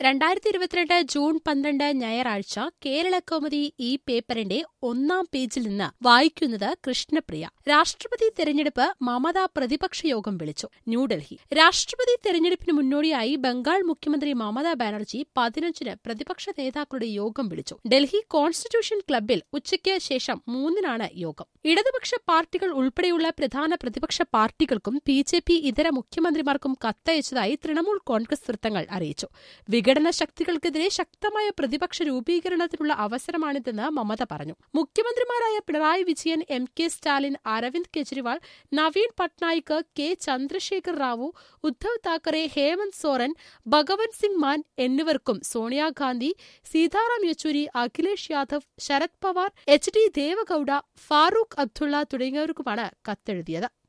രണ്ടായിരത്തി ഇരുപത്തിരണ്ട് ജൂൺ പന്ത്രണ്ട് ഞായറാഴ്ച കേരള കൗമുദി ഈ പേപ്പറിന്റെ ഒന്നാം പേജിൽ നിന്ന് വായിക്കുന്നത് കൃഷ്ണപ്രിയ രാഷ്ട്രപതി തെരഞ്ഞെടുപ്പ് മമത പ്രതിപക്ഷ യോഗം വിളിച്ചു ന്യൂഡൽഹി രാഷ്ട്രപതി തെരഞ്ഞെടുപ്പിന് മുന്നോടിയായി ബംഗാൾ മുഖ്യമന്ത്രി മമതാ ബാനർജി പതിനഞ്ചിന് പ്രതിപക്ഷ നേതാക്കളുടെ യോഗം വിളിച്ചു ഡൽഹി കോൺസ്റ്റിറ്റ്യൂഷൻ ക്ലബ്ബിൽ ഉച്ചയ്ക്ക് ശേഷം മൂന്നിനാണ് യോഗം ഇടതുപക്ഷ പാർട്ടികൾ ഉൾപ്പെടെയുള്ള പ്രധാന പ്രതിപക്ഷ പാർട്ടികൾക്കും ബി ജെ പി ഇതര മുഖ്യമന്ത്രിമാർക്കും കത്തയച്ചതായി തൃണമൂൽ കോൺഗ്രസ് വൃത്തങ്ങൾ അറിയിച്ചു വിഘടന ശക്തികൾക്കെതിരെ ശക്തമായ പ്രതിപക്ഷ രൂപീകരണത്തിനുള്ള അവസരമാണിതെന്ന് മമത പറഞ്ഞു മുഖ്യമന്ത്രിമാരായ Pinarayi Vijayan M K Stalin Arvind Kejriwal Naveen Patnaik K Chandrashekar Rao Uddhav Thackeray Hemant Soren Bhagwant Singh Mann എന്നിവർക്കും സോണിയാഗാന്ധി സീതാറാം യെച്ചൂരി അഖിലേഷ് യാദവ് ശരത് പവാർ എച്ച് ഡി ദേവഗൌഡ ഫാറൂഖ് അബ്ദുള്ള തുടങ്ങിയവർക്കുമാണ് കത്തെഴുതിയത്